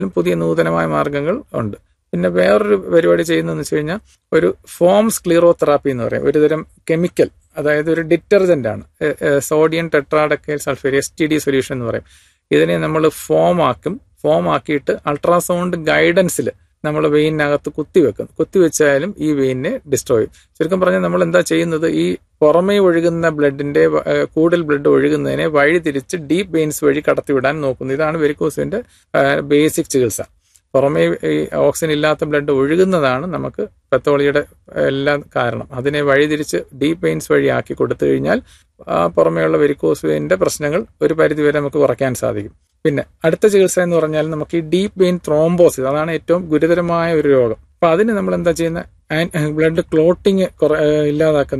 പുതിയ നൂതനമായ മാർഗങ്ങൾ ഉണ്ട് പിന്നെ വേറൊരു പരിപാടി ചെയ്യുന്നതെന്ന് വെച്ച് കഴിഞ്ഞാൽ ഒരു ഫോം സ്ക്ലീറോതെറാപ്പി എന്ന് പറയും ഒരുതരം കെമിക്കൽ അതായത് ഒരു ഡിറ്റർജന്റ് ആണ് sodium tetradecyl sulphate S T D solution എന്ന് പറയും ഇതിനെ നമ്മൾ ഫോം ആക്കും ഫോം ആക്കിയിട്ട് അൾട്രാസൗണ്ട് ഗൈഡൻസിൽ നമ്മൾ വെയിനകത്ത് കുത്തിവെക്കും കുത്തിവെച്ചാലും ഈ വെയിനെ ഡിസ്ട്രോയ് ചെയ്യും ചുരുക്കം പറഞ്ഞാൽ നമ്മൾ എന്താ ചെയ്യുന്നത് ഈ പുറമേ ഒഴുകുന്ന ബ്ലഡിന്റെ കൂടുതൽ ബ്ലഡ് ഒഴുകുന്നതിനെ വഴി തിരിച്ച് ഡീപ്പ് വെയിൻസ് വഴി കടത്തിവിടാൻ നോക്കുന്നു ഇതാണ് വെരിക്കോസിന്റെ ബേസിക് ചികിത്സ പുറമേ ഈ ഓക്സിജൻ ഇല്ലാത്ത ബ്ലഡ് ഒഴുകുന്നതാണ് നമുക്ക് പെത്തോളിയുടെ എല്ലാം കാരണം അതിനെ വഴിതിരിച്ച് ഡീപ്പ് വെയിൻസ് വഴി ആക്കി കൊടുത്തു കഴിഞ്ഞാൽ പുറമേയുള്ള വെരിക്കോസ് വെയിൻ്റെ പ്രശ്നങ്ങൾ ഒരു പരിധിവരെ നമുക്ക് കുറയ്ക്കാൻ സാധിക്കും പിന്നെ അടുത്ത ചികിത്സ എന്ന് പറഞ്ഞാൽ നമുക്ക് ഈ ഡീപ്പ് വെയിൻ ത്രോംബോസിസ് അതാണ് ഏറ്റവും ഗുരുതരമായ ഒരു രോഗം അപ്പൊ അതിന് നമ്മൾ എന്താ ചെയ്യുന്ന ബ്ലഡ് ക്ലോട്ടിങ് ഇല്ലാതാക്കുന്ന